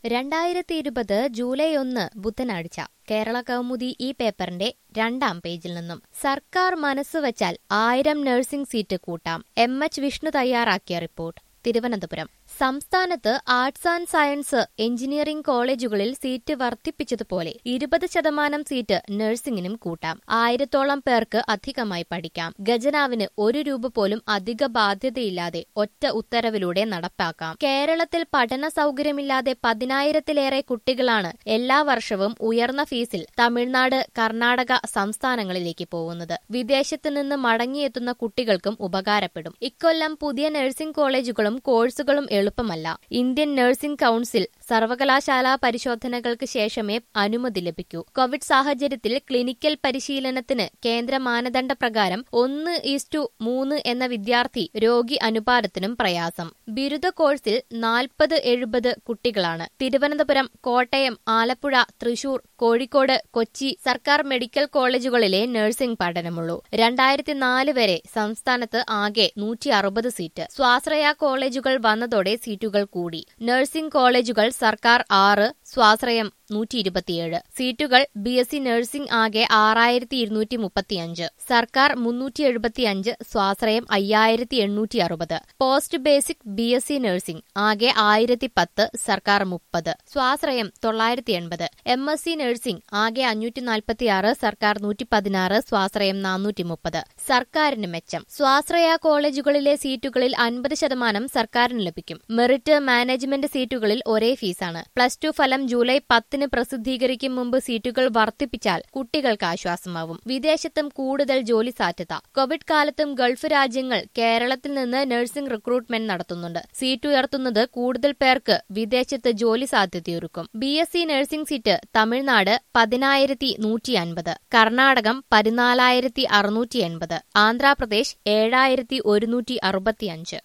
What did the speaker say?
രണ്ടായിരത്തി ഇരുപത് ജൂലൈ ഒന്ന് ബുധനാഴ്ച കേരള കൗമുദി ഈ പേപ്പറിന്റെ രണ്ടാം പേജിൽ നിന്നും സർക്കാർ മനസ്സുവച്ചാൽ ആയിരം നഴ്സിംഗ് സീറ്റ് കൂട്ടാം എം എച്ച് വിഷ്ണു തയ്യാറാക്കിയ റിപ്പോർട്ട് തിരുവനന്തപുരം സംസ്ഥാനത്ത് ആർട്സ് ആൻഡ് സയൻസ് എഞ്ചിനീയറിംഗ് കോളേജുകളിൽ സീറ്റ് വർദ്ധിപ്പിച്ചതുപോലെ ഇരുപത് ശതമാനം സീറ്റ് നഴ്സിംഗിനും കൂട്ടാം ആയിരത്തോളം പേർക്ക് അധികമായി പഠിക്കാം ഖജനാവിന് ഒരു രൂപ പോലും അധിക ബാധ്യതയില്ലാതെ ഒറ്റ ഉത്തരവിലൂടെ നടപ്പാക്കാം കേരളത്തിൽ പഠന സൗകര്യമില്ലാതെ പതിനായിരത്തിലേറെ കുട്ടികളാണ് എല്ലാ വർഷവും ഉയർന്ന ഫീസിൽ തമിഴ്നാട് കർണാടക സംസ്ഥാനങ്ങളിലേക്ക് പോകുന്നത് വിദേശത്ത് നിന്ന് മടങ്ങിയെത്തുന്ന കുട്ടികൾക്കും ഉപകാരപ്പെടും ഇക്കൊല്ലം പുതിയ നഴ്സിംഗ് കോളേജുകളും കോഴ്സുകളും എളുപ്പമല്ല ഇന്ത്യൻ നഴ്സിംഗ് കൌൺസിൽ സർവകലാശാലാ പരിശോധനകൾക്ക് ശേഷമേ അനുമതി ലഭിക്കൂ കോവിഡ് സാഹചര്യത്തിൽ ക്ലിനിക്കൽ പരിശീലനത്തിന് കേന്ദ്ര മാനദണ്ഡ പ്രകാരം ഒന്ന് ഈസ്റ്റു മൂന്ന് എന്ന വിദ്യാർത്ഥി രോഗി അനുപാതത്തിനും പ്രയാസം ബിരുദ കോഴ്സിൽ നാൽപ്പത് എഴുപത് കുട്ടികളാണ് തിരുവനന്തപുരം കോട്ടയം ആലപ്പുഴ തൃശൂർ കോഴിക്കോട് കൊച്ചി സർക്കാർ മെഡിക്കൽ കോളേജുകളിലെ നഴ്സിംഗ് പഠനമുള്ളൂ രണ്ടായിരത്തി നാല് വരെ സംസ്ഥാനത്ത് ആകെ നൂറ്റി അറുപത് സീറ്റ് സ്വാശ്രയ കോളേജുകൾ വന്നതോടെ സീറ്റുകൾ കൂടി നഴ്സിംഗ് കോളേജുകൾ സർക്കാർ ആറ് സ്വാശ്രയം നൂറ്റി ഇരുപത്തിയേഴ് സീറ്റുകൾ ബി എസ് സി നഴ്സിംഗ് ആകെ ആറായിരത്തി ഇരുന്നൂറ്റി മുപ്പത്തിയഞ്ച് സർക്കാർ മുന്നൂറ്റി എഴുപത്തിയഞ്ച് സ്വാശ്രയം അയ്യായിരത്തി എണ്ണൂറ്റി അറുപത് post basic B S C nursing ആകെ ആയിരത്തി പത്ത് സർക്കാർ മുപ്പത് സ്വാശ്രയം തൊള്ളായിരത്തി എൺപത് എം എസ് സി നഴ്സിംഗ് ആകെ അഞ്ഞൂറ്റി നാൽപ്പത്തിയാറ് സർക്കാർ നൂറ്റി പതിനാറ് സ്വാശ്രയം നാനൂറ്റി മുപ്പത് സർക്കാരിന് മെച്ചം സ്വാശ്രയ കോളേജുകളിലെ സീറ്റുകളിൽ അൻപത് ശതമാനം സർക്കാരിന് ലഭിക്കും മെറിറ്റ് മാനേജ്മെന്റ് സീറ്റുകളിൽ ഒരേ ഫീസാണ് പ്ലസ് ടു ഫലം ജൂലൈ പത്തിന് പ്രസിദ്ധീകരിക്കും മുമ്പ് സീറ്റുകൾ വർദ്ധിപ്പിച്ചാൽ കുട്ടികൾക്ക് ആശ്വാസമാവും വിദേശത്തും കൂടുതൽ ജോലി സാധ്യത കോവിഡ് കാലത്തും ഗൾഫ് രാജ്യങ്ങൾ കേരളത്തിൽ നിന്ന് നഴ്സിംഗ് റിക്രൂട്ട്മെന്റ് നടത്തുന്നുണ്ട് സീറ്റ് ഉയർത്തുന്നത് കൂടുതൽ പേർക്ക് വിദേശത്ത് ജോലി സാധ്യതയൊരുക്കും B S C nursing seat Tamil Nadu പതിനായിരത്തി നൂറ്റി അൻപത് കർണാടകം പതിനാലായിരത്തി അറുന്നൂറ്റി എൺപത് ആന്ധ്രാപ്രദേശ് ഏഴായിരത്തി ഒരുന്നൂറ്റി അറുപത്തിയഞ്ച്